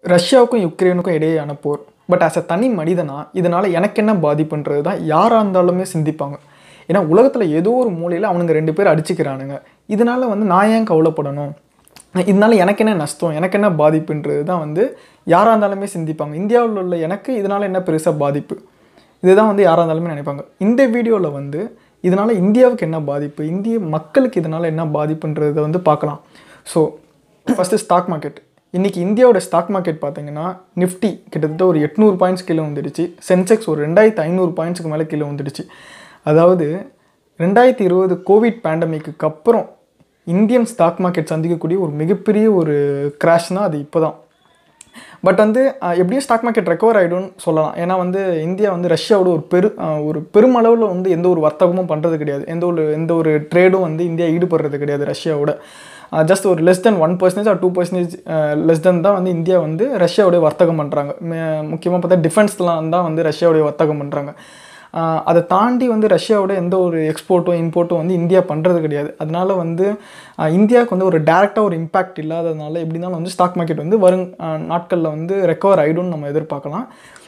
ரஷ்யாவுக்கும் யுக்ரைனுக்கும் இடையேயான போர் but as a தனி மனிதனா இதனால் எனக்கு என்ன பாதிப்புன்றது தான் யாராக இருந்தாலுமே சிந்திப்பாங்க ஏன்னா உலகத்தில் ஏதோ ஒரு மூலையில் அவனுங்க ரெண்டு பேர் அடிச்சுக்கிறானுங்க இதனால் வந்து நான் ஏன் கவலைப்படணும் இதனால எனக்கு என்ன நஷ்டம் எனக்கு என்ன பாதிப்புன்றது தான் வந்து யாராக இருந்தாலுமே சிந்திப்பாங்க இந்தியாவில் உள்ள எனக்கு இதனால் என்ன பெருசாக பாதிப்பு இதுதான் வந்து யாராக இருந்தாலுமே நினைப்பாங்க இந்த வீடியோவில் வந்து இதனால் இந்தியாவுக்கு என்ன பாதிப்பு இந்திய மக்களுக்கு இதனால் என்ன பாதிப்புன்றதை வந்து பார்க்கலாம் ஸோ ஃபஸ்ட்டு ஸ்டாக் மார்க்கெட் இன்றைக்கி இந்தியாவோட ஸ்டாக் மார்க்கெட் பார்த்தீங்கன்னா நிஃப்டி கிட்டத்தட்ட ஒரு எட்நூறு பாயிண்ட்ஸ் கீழே வந்துடுச்சு சென்செக்ஸ் ஒரு ரெண்டாயிரத்து ஐநூறு பாயிண்ட்ஸுக்கு மேலே கீழே வந்துடுச்சு அதாவது ரெண்டாயிரத்தி இருபது கோவிட் பேண்டமிக்கு அப்புறம் இந்தியன் ஸ்டாக் மார்க்கெட் சந்திக்கக்கூடிய ஒரு மிகப்பெரிய ஒரு கிராஷ்னால் அது இப்போ தான் பட் வந்து அஹ், எப்படியும் ஸ்டாக் மார்க்கெட் ரெக்கவர் ஆகிடும்னு சொல்லலாம் ஏன்னா வந்து இந்தியா வந்து ரஷ்யாவோட ஒரு பெரு அஹ், ஒரு பெருமளவில் வந்து எந்த ஒரு வர்த்தகமும் பண்ணுறது கிடையாது எந்த ஒரு எந்த ஒரு ட்ரேடும் வந்து இந்தியா ஈடுபடுறது கிடையாது ரஷ்யாவோட ஜஸ்ட் ஒரு less than one percentage or two percentage less than தான் வந்து இந்தியா வந்து ரஷ்யாவுடைய வர்த்தகம் பண்ணுறாங்க முக்கியமாக பார்த்தா டிஃபென்ஸ்லாம் தான் வந்து ரஷ்யாவுடைய வர்த்தகம் பண்ணுறாங்க ஆஹ் அதை தாண்டி வந்து ரஷ்யாவோட எந்த ஒரு எக்ஸ்போர்ட்டும் இம்போர்ட்டும் வந்து இந்தியா பண்ணுறது கிடையாது அதனால வந்து ஆஹ் இந்தியாவுக்கு வந்து ஒரு டேரெக்டாக ஒரு இம்பேக்ட் இல்லாததுனால எப்படி இருந்தாலும் வந்து ஸ்டாக் மார்க்கெட் வந்து வரும் நாட்களில் வந்து ரெக்கவர் ஆகிடும்னு நம்ம எதிர்பார்க்கலாம்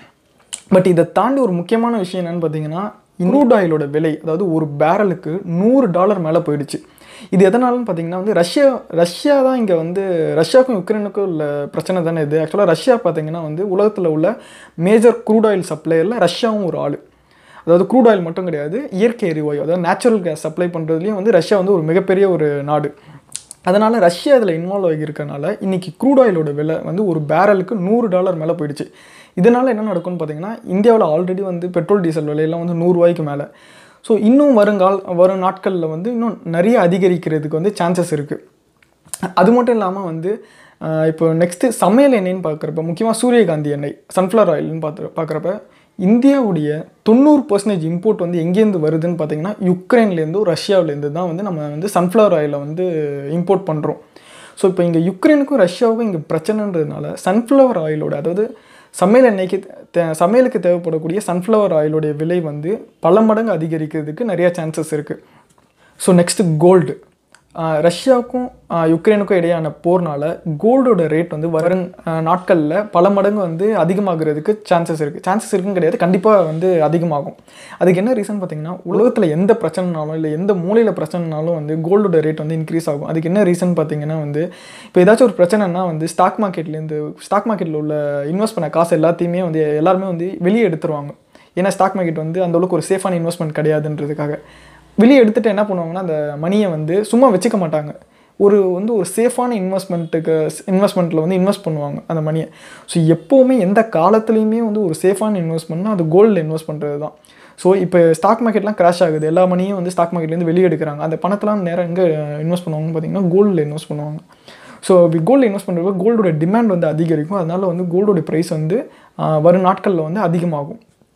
பட் இதை தாண்டி ஒரு முக்கியமான விஷயம் என்னன்னு பார்த்தீங்கன்னா க்ரூட் ஆயிலோட விலை அதாவது ஒரு பேரலுக்கு நூறு டாலர் மேலே போயிடுச்சு இது எதனாலன்னு பார்த்தீங்கன்னா வந்து ரஷ்யா ரஷ்யா தான் இங்கே வந்து ரஷ்யாவுக்கும் யுக்ரைனுக்கும் உள்ள பிரச்சனை தானே இது ஆக்சுவலாக ரஷ்யா பார்த்தீங்கன்னா வந்து உலகத்தில் உள்ள மேஜர் க்ரூட் ஆயில் சப்ளையரில் ரஷ்யாவும் ஒரு ஆள் அதாவது க்ரூட் ஆயில் மட்டும் கிடையாது இயற்கை எரிவாயு அதாவது நேச்சுரல் கேஸ் சப்ளை பண்ணுறதுலேயும் வந்து ரஷ்யா வந்து ஒரு மிகப்பெரிய ஒரு நாடு அதனால் ரஷ்யா இதில் இன்வால்வ் ஆகியிருக்கனால இன்றைக்கி க்ரூட் ஆயிலோட விலை வந்து ஒரு பேரலுக்கு நூறு டாலர் மேலே போயிடுச்சு இதனால் என்ன நடக்கும்னு பார்த்தீங்கன்னா இந்தியாவில் ஆல்ரெடி வந்து பெட்ரோல் டீசல் விலையெல்லாம் வந்து நூறுரூவாய்க்கு மேலே ஸோ இன்னும் வருங்கால் வரும் நாட்களில் வந்து இன்னும் நிறைய அதிகரிக்கிறதுக்கு வந்து சான்சஸ் இருக்குது அது மட்டும் இல்லாமல் வந்து ஆஹ் இப்போ நெக்ஸ்ட்டு சமையல் எண்ணெய்ன்னு பார்க்குறப்ப முக்கியமாக சூரியகாந்தி எண்ணெய் சன்ஃப்ளவர் ஆயில்னு பார்த்து பார்க்குறப்ப இந்தியாவுடைய தொண்ணூறு பர்சன்டேஜ் இம்போர்ட் வந்து எங்கேருந்து வருதுன்னு பார்த்தீங்கன்னா யுக்ரைன்லேருந்தும் ரஷ்யாவிலேருந்து தான் வந்து நம்ம வந்து சன்ஃப்ளவர் ஆயிலை வந்து இம்போர்ட் பண்ணுறோம் ஸோ இப்போ இங்கே யுக்ரைனுக்கும் ரஷ்யாவுக்கும் இங்கே பிரச்சனைன்றதுனால சன்ஃப்ளவர் ஆயிலோட அதாவது சமையல் எண்ணெய்க்கு தே சமையலுக்கு தேவைப்படக்கூடிய சன்ஃப்ளவர் ஆயிலுடைய விலை வந்து பல மடங்கு அதிகரிக்கிறதுக்கு நிறைய சான்சஸ் இருக்குது ஸோ நெக்ஸ்ட்டு கோல்டு ரஷ்யாவுக்கும் ஆஹ் யுக்ரைனுக்கும் இடையான போர்னால கோல்டோட ரேட் வந்து வரும் நாட்களில் பல மடங்கு வந்து அதிகமாகிறதுக்கு சான்சஸ் இருக்குது சான்சஸ் இருக்குன்னு கிடையாது கண்டிப்பாக வந்து அதிகமாகும் அதுக்கு என்ன ரீசன் பார்த்தீங்கன்னா உலகத்தில் எந்த பிரச்சனைனாலும் இல்லை எந்த மூலையில் பிரச்சனைனாலும் வந்து கோல்டோட ரேட் வந்து இன்க்ரீஸ் ஆகும் அதுக்கு என்ன ரீசன் பார்த்தீங்கன்னா வந்து இப்போ ஏதாச்சும் ஒரு பிரச்சனைனா வந்து ஸ்டாக் மார்க்கெட்லேருந்து ஸ்டாக் மார்க்கெட்டில் உள்ள இன்வெஸ்ட் பண்ண காசு எல்லாத்தையுமே வந்து எல்லாருமே வந்து வெளியே எடுத்துருவாங்க ஏன்னா ஸ்டாக் மார்க்கெட் வந்து அந்த அளவுக்கு ஒரு சேஃபான இன்வெஸ்ட்மெண்ட் கிடையாதுன்றதுக்காக வெளியே எடுத்துகிட்டு என்ன பண்ணுவாங்கன்னா அந்த மணியை வந்து சும்மா வச்சுக்க மாட்டாங்க ஒரு வந்து ஒரு சேஃபான இன்வெஸ்ட்மெண்ட்டுக்கு இன்வெஸ்ட்மெண்ட்டில் வந்து இன்வெஸ்ட் பண்ணுவாங்க அந்த மணியை ஸோ எப்போவுமே எந்த காலத்துலேயுமே வந்து ஒரு சேஃபான இன்வெஸ்ட்மெண்ட்னா அது கோல்டில் இன்வெஸ்ட் பண்ணுறது தான் ஸோ இப்போ ஸ்டாக் மார்க்கெட்லாம் கிராஷ் ஆகுது எல்லா மணியும் வந்து ஸ்டாக் மார்க்கெட்லேருந்து வெளியே எடுக்கிறாங்க அந்த பணத்தெல்லாம் நேரம் எங்கே இன்வெஸ்ட் பண்ணுவாங்கன்னு பார்த்தீங்கன்னா கோல்டில் இன்வெஸ்ட் பண்ணுவாங்க ஸோ கோல்டு இன்வெஸ்ட் பண்ணுறப்ப கோல்டோட டிமாண்ட் வந்து அதிகரிக்கும் அதனால வந்து கோல்டோட ப்ரைஸ் வந்து ஆஹ், வரும் நாட்களில் வந்து அதிகமாகும்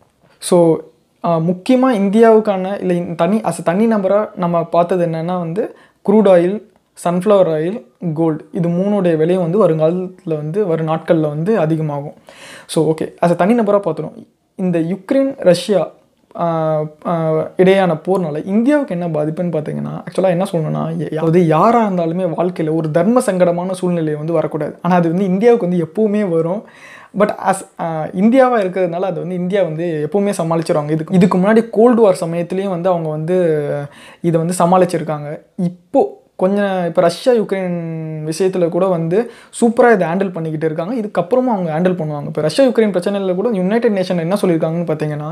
ஸோ முக்கியமாக இந்தியாவுக்கான இல்லை இந்த தனி அஸ் தனி நம்பராக நம்ம பார்த்தது என்னென்னா வந்து crude oil sunflower oil gold இது மூணுடைய விலையும் வந்து வருங்காலத்தில் வந்து வரும் நாட்களில் வந்து அதிகமாகும் ஸோ ஓகே அஸ் தனி நம்பராக பார்த்துரும் இந்த யுக்ரைன் ரஷ்யா ஆஹ், ஆஹ், இடையான போர்னால இந்தியாவுக்கு என்ன பாதிப்புன்னு பார்த்தீங்கன்னா ஆக்சுவலாக என்ன சொல்லணும்னா எ- அதாவது யாராக இருந்தாலுமே வாழ்க்கையில் ஒரு தர்ம சங்கடமான சூழ்நிலை வந்து வரக்கூடாது ஆனால் அது வந்து இந்தியாவுக்கு வந்து எப்பவுமே வரும் பட் அஸ் இந்தியாவாக இருக்கிறதுனால அது வந்து இந்தியா வந்து எப்பவுமே சமாளிச்சிருவாங்க இதுக்கு இதுக்கு முன்னாடி கோல்டு வார் சமயத்துலேயும் வந்து அவங்க வந்து இதை வந்து சமாளிச்சிருக்காங்க இப்போது கொஞ்சம் இப்போ ரஷ்யா யுக்ரைன் விஷயத்தில் கூட வந்து சூப்பராக இதை ஹேண்டில் பண்ணிக்கிட்டு இருக்காங்க இதுக்கப்புறமும் அவங்க ஹேண்டில் பண்ணுவாங்க இப்போ ரஷ்யா யுக்ரைன் பிரச்சனையில் கூட யுனைடெட் நேஷன் என்ன சொல்லியிருக்காங்கன்னு பார்த்தீங்கன்னா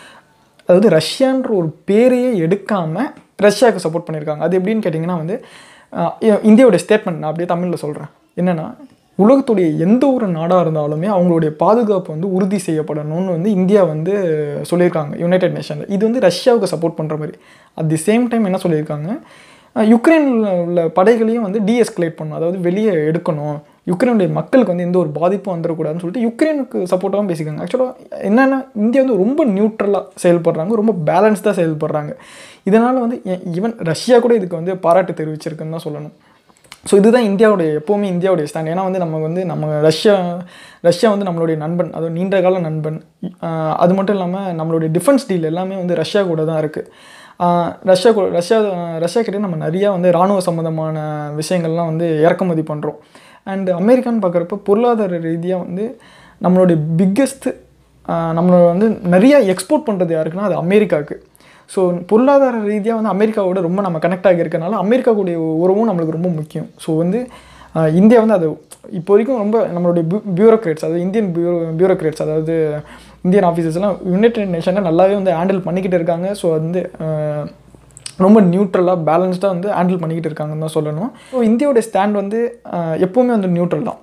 அதாவது ரஷ்யான்ற ஒரு பேரையே எடுக்காமல் ரஷ்யாவுக்கு சப்போர்ட் பண்ணியிருக்காங்க அது எப்படின்னு கேட்டிங்கன்னா வந்து ஆஹ் இ- இந்தியாவுடைய ஸ்டேட்மெண்ட் நான் அப்படியே தமிழில் சொல்கிறேன் என்னென்னா உலகத்துடைய எந்த ஒரு நாடாக இருந்தாலுமே அவங்களுடைய பாதுகாப்பு வந்து உறுதி செய்யப்படணும்னு வந்து இந்தியா வந்து சொல்லியிருக்காங்க யுனைடெட் நேஷனில் இது வந்து ரஷ்யாவுக்கு சப்போர்ட் பண்ணுற மாதிரி அட் தி சேம் டைம் என்ன சொல்லியிருக்காங்க அஹ் யுக்ரைனில் உள்ள படைகளையும் வந்து டீஎஸ்கலேட் பண்ணணும் அதாவது வெளியே எடுக்கணும் யுக்ரைனுடைய மக்களுக்கு வந்து எந்த ஒரு பாதிப்பும் வந்துடக்கூடாதுன்னு சொல்லிட்டு யுக்ரைனுக்கு சப்போர்ட்டாகவும் பேசிக்காங்க ஆக்சுவலாக என்னென்னா இந்தியா வந்து ரொம்ப நியூட்ரலாக செயல்படுறாங்க ரொம்ப பேலன்ஸ்டாக செயல்படுறாங்க இதனால் வந்து ஈவன் ரஷ்யா கூட இதுக்கு வந்து பாராட்டு தெரிவிச்சிருக்குன்னு தான் சொல்லணும் ஸோ இதுதான் இந்தியாவுடைய எப்போவுமே இந்தியாவுடைய ஸ்டாண்ட் ஏன்னா வந்து நம்ம வந்து நம்ம ரஷ்யா ரஷ்யா வந்து நம்மளுடைய நண்பன் அதுவும் நீண்ட கால நண்பன் ஆஹ் அது மட்டும் இல்லாமல் நம்மளுடைய டிஃபென்ஸ் டீல் எல்லாமே வந்து ரஷ்யா கூட தான் இருக்குது ரஷ்யா கூட ரஷ்யா ரஷ்யா கிட்டே நம்ம நிறையா வந்து இராணுவ சம்மந்தமான விஷயங்கள்லாம் வந்து இறக்குமதி பண்ணுறோம் அண்ட் அமெரிக்கான்னு பார்க்குறப்ப பொருளாதார ரீதியாக வந்து நம்மளுடைய பிக்கெஸ்ட்டு நம்மளோட வந்து நிறைய எக்ஸ்போர்ட் பண்ணுறது யாருக்குன்னா அது அமெரிக்காவுக்கு ஸோ பொருளாதார ரீதியாக வந்து அமெரிக்காவோட ரொம்ப நம்ம கனெக்ட் ஆகி இருக்கனால அமெரிக்காவுடைய உறவும் நம்மளுக்கு ரொம்ப முக்கியம் ஸோ வந்து ஆஹ் இந்தியா வந்து அது இப்போ வரைக்கும் ரொம்ப நம்மளுடைய பியூரோக்ரேட்ஸ் அதாவது இந்தியன் பியூரோ பியூரோக்ரேட்ஸ் அதாவது இந்தியன் ஆஃபீஸர்ஸ்லாம் யுனைடெட் நேஷனை நல்லாவே வந்து ஹேண்டில் பண்ணிக்கிட்டு இருக்காங்க ஸோ வந்து ஆஹ் ரொம்ப நியூட்ரலாக பேலன்ஸ்டாக வந்து ஹேண்டில் பண்ணிக்கிட்டு இருக்காங்கன்னு தான் சொல்லணும் ஸோ இந்தியாவுடைய ஸ்டாண்ட் வந்து ஆஹ் எப்போவுமே வந்து நியூட்ரல் தான்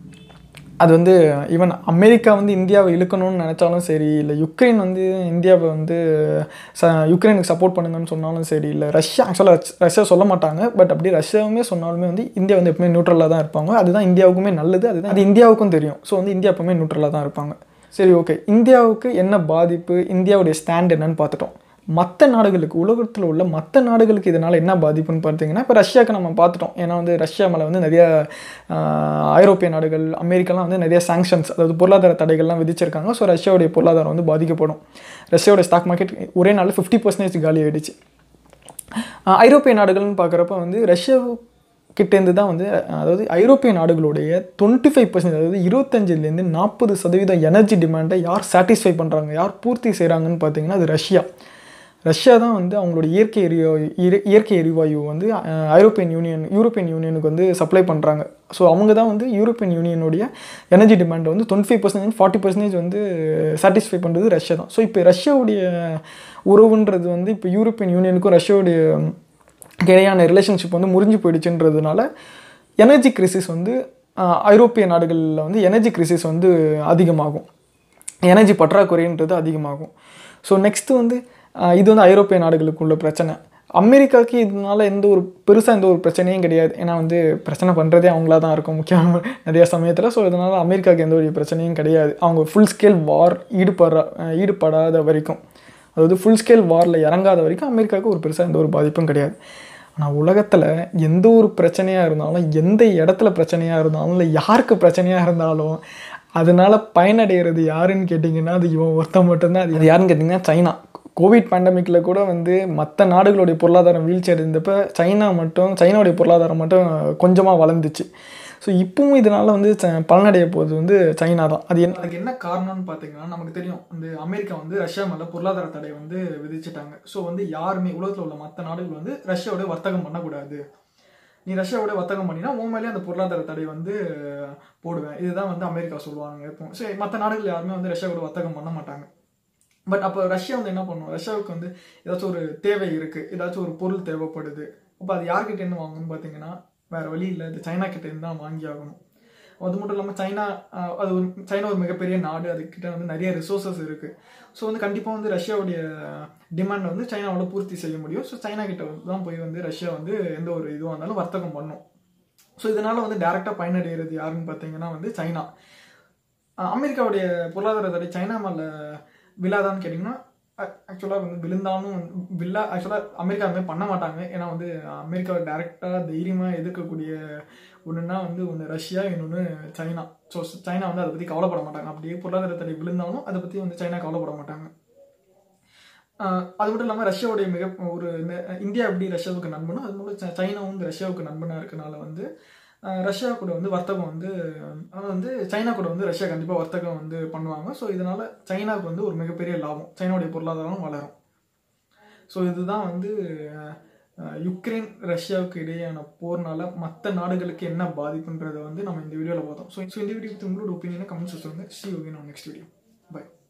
அது வந்து ஈவன் அமெரிக்கா வந்து இந்தியாவை இழுக்கணும்னு நினச்சாலும் சரி இல்லை யுக்ரைன் வந்து இந்தியாவை வந்து ச யுக்ரைனுக்கு சப்போர்ட் பண்ணுங்கன்னு சொன்னாலும் சரி இல்லை ரஷ்யா ஆக்சுவலாக ரஷ்யா சொல்ல மாட்டாங்க பட் அப்படி ரஷ்யாவுமே சொன்னாலுமே வந்து இந்தியா வந்து எப்பவுமே நியூட்ரலாக தான் இருப்பாங்க அதுதான் இந்தியாவுக்குமே நல்லது அதுதான் அது இந்தியாவுக்கும் தெரியும் ஸோ வந்து இந்தியா எப்பவுமே நியூட்ரலாக தான் இருப்பாங்க சரி ஓகே இந்தியாவுக்கு என்ன பாதிப்பு இந்தியாவுடைய ஸ்டாண்ட் என்னன்னு பார்த்துட்டோம் மற்ற நாடுகளுக்கு உலகத்தில் உள்ள மற்ற நாடுகளுக்கு இதனால் என்ன பாதிப்புன்னு பார்த்தீங்கன்னா இப்போ ரஷ்யாவுக்கு நம்ம பார்த்துட்டோம் ஏன்னா வந்து ரஷ்யா மேலே வந்து நிறைய ஆஹ், ஐரோப்பிய நாடுகள் அமெரிக்காலாம் வந்து நிறைய சாங்ஷன்ஸ் அதாவது பொருளாதார தடைகள்லாம் விதிச்சிருக்காங்க ஸோ ரஷ்யாவுடைய பொருளாதாரம் வந்து பாதிக்கப்படும் ரஷ்யாவுடைய ஸ்டாக் மார்க்கெட் ஒரே நாளில் ஃபிஃப்டி பர்சன்டேஜ் காலி ஆயிடுச்சு ஆஹ், ஐரோப்பிய நாடுகள்னு பார்க்குறப்ப வந்து ரஷ்யா கிட்டேருந்து தான் வந்து அஹ், அதாவது ஐரோப்பிய நாடுகளுடைய டுவெண்ட்டி ஃபைவ் பர்சன்ட் அதாவது இருபத்தஞ்சிலேருந்து நாற்பது சதவீதம் எனர்ஜி டிமாண்டை யார் சாட்டிஸ்ஃபை பண்ணுறாங்க யார் பூர்த்தி செய்கிறாங்கன்னு பார்த்தீங்கன்னா அது ரஷ்யா ரஷ்யா தான் வந்து அவங்களோட இயற்கை எரிவாயு இய- இயற்கை எரிவாயு வந்து அஹ், ஐரோப்பியன் யூனியன் யூரோப்பியன் யூனியனுக்கு வந்து சப்ளை பண்ணுறாங்க ஸோ அவங்க தான் வந்து யூரோப்பியன் யூனியனுடைய எனர்ஜி டிமாண்டை வந்து twenty five percentage forty percentage வந்து சாட்டிஸ்ஃபை பண்ணுறது ரஷ்யா தான் ஸோ இப்போ ரஷ்யாவுடைய உறவுன்றது வந்து இப்போ யூரோப்பியன் யூனியனுக்கும் ரஷ்யாவுடைய இடையான ரிலேஷன்ஷிப் வந்து முறிஞ்சு போயிடுச்சுன்றதுனால எனர்ஜி கிரிசிஸ் வந்து ஆஹ், ஐரோப்பிய நாடுகளில் வந்து எனர்ஜி கிரிசிஸ் வந்து அதிகமாகும் எனர்ஜி பற்றாக்குறைன்றது அதிகமாகும் ஸோ நெக்ஸ்ட்டு வந்து ஆஹ், இது வந்து ஐரோப்பிய நாடுகளுக்குள்ள பிரச்சனை அமெரிக்காவுக்கு இதனால எந்த ஒரு பெருசாக எந்த ஒரு பிரச்சனையும் கிடையாது ஏன்னா வந்து பிரச்சனை பண்ணுறதே அவங்களா தான் இருக்கும் முக்கியமாக நிறைய சமயத்தில் ஸோ இதனால் அமெரிக்காவுக்கு எந்த ஒரு பிரச்சனையும் கிடையாது அவங்க ஃபுல் ஸ்கேல் வார் ஈடுபடுற ஆஹ், ஈடுபடாத வரைக்கும் அதாவது ஃபுல் ஸ்கேல் வாரில் இறங்காத வரைக்கும் அமெரிக்காவுக்கு ஒரு பெருசாக எந்த ஒரு பாதிப்பும் கிடையாது ஆனால் உலகத்தில் எந்த ஒரு பிரச்சனையாக இருந்தாலும் எந்த இடத்துல பிரச்சனையாக இருந்தாலும் இல்லை யாருக்கு பிரச்சனையாக இருந்தாலும் அதனால பயனடைகிறது யாருன்னு கேட்டிங்கன்னா அது இவன் ஒருத்தன் மட்டும்தான் அது யாருன்னு கேட்டிங்கன்னா சைனா கோவிட் பேண்டமிக்கில் கூட வந்து மற்ற நாடுகளுடைய பொருளாதாரம் வீழ்ச்சி அடைந்தப்ப சைனா மட்டும் சைனாவுடைய பொருளாதாரம் மட்டும் கொஞ்சமாக வளர்ந்துச்சு ஸோ இப்பவும் இதனால் வந்து ச- பலனடைய போகிறது வந்து சைனா தான் அது என்ன அதுக்கு என்ன காரணம்னு பார்த்தீங்கன்னா நமக்கு தெரியும் வந்து அமெரிக்கா வந்து ரஷ்யா மேலே பொருளாதார தடை வந்து விதிச்சிட்டாங்க ஸோ வந்து யாருமே உலகத்தில் உள்ள மற்ற நாடுகள் வந்து ரஷ்யாவோட வர்த்தகம் பண்ணக்கூடாது நீ ரஷ்யாவோட வர்த்தகம் பண்ணினா உன் மேலே அந்த பொருளாதார தடை வந்து போடுவேன் இதுதான் வந்து அமெரிக்கா சொல்லுவாங்க இப்போ சரி மற்ற நாடுகள் யாருமே வந்து ரஷ்யாவோட வர்த்தகம் பண்ண மாட்டாங்க பட் அப்போ ரஷ்யா வந்து என்ன பண்ணும் ரஷ்யாவுக்கு வந்து ஏதாச்சும் ஒரு தேவை இருக்குது ஏதாச்சும் ஒரு பொருள் தேவைப்படுது அப்போ அது யார்கிட்ட இருந்து வாங்கணும்னு பார்த்தீங்கன்னா வேற வழி இல்லை இது சைனா கிட்ட இருந்து தான் வாங்கி ஆகணும் அது மட்டும் இல்லாமல் சைனா ஆஹ், அது ஒரு சைனா ஒரு மிகப்பெரிய நாடு அதுக்கிட்ட வந்து நிறைய ரிசோர்சஸ் இருக்குது ஸோ வந்து கண்டிப்பாக வந்து ரஷ்யாவுடைய டிமாண்டை வந்து சைனாவோட பூர்த்தி செய்ய முடியும் ஸோ சைனா கிட்ட தான் போய் வந்து ரஷ்யா வந்து எந்த ஒரு இதுவாக இருந்தாலும் வர்த்தகம் பண்ணும் ஸோ இதனால் வந்து டேரெக்டாக பயனடைகிறது யாருன்னு பார்த்தீங்கன்னா வந்து சைனா அஹ் அமெரிக்காவுடைய பொருளாதார தடை சைனா மேலே விழாதான்னு கேட்டிங்கன்னா ஆக்சுவலாக வந்து விழுந்தாலும் வந்து வில்லா ஆக்சுவலாக அமெரிக்கா அந்த மாதிரி பண்ண மாட்டாங்க ஏன்னா வந்து அமெரிக்காவை டேரெக்டாக தைரியமாக எதிர்க்கக்கூடிய ஒன்றுனா வந்து ஒன்று ரஷ்யா இன்னொன்று சைனா ஸோ சைனா வந்து அதை பற்றி கவலைப்பட மாட்டாங்க அப்படியே பொருளாதார தடை விழுந்தாலும் அதை பற்றி வந்து சைனா கவலைப்பட மாட்டாங்க ஆஹ் அது மட்டும் இல்லாமல் ரஷ்யாவுடைய மிக ஒரு நெ- இந்தியா எப்படி ரஷ்யாவுக்கு நண்பனோ அது மூலம் ச- சைனாவும் வந்து ரஷ்யாவுக்கு நண்பனாக இருக்கனால வந்து ஆஹ் ரஷ்யா கூட வந்து வர்த்தகம் வந்து அதாவது வந்து சைனா கூட வந்து ரஷ்யா கண்டிப்பாக வர்த்தகம் வந்து பண்ணுவாங்க ஸோ இதனால சைனாவுக்கு வந்து ஒரு மிகப்பெரிய லாபம் சைனாவுடைய பொருளாதாரம் வளரும் ஸோ இதுதான் வந்து ஆஹ் யுக்ரைன் ரஷ்யாவுக்கு இடையேயான போர்னால மற்ற நாடுகளுக்கு என்ன பாதிப்புன்றதை வந்து நம்ம இந்த வீடியோவில் பார்த்தோம் ஸோ இந்த வீடியோ பற்றி உங்களோட ஒப்பீனியனை கமெண்ட்ஸ் சொல்லுங்கள் சி ஓகே நான் நெக்ஸ்ட் வீடியோ பை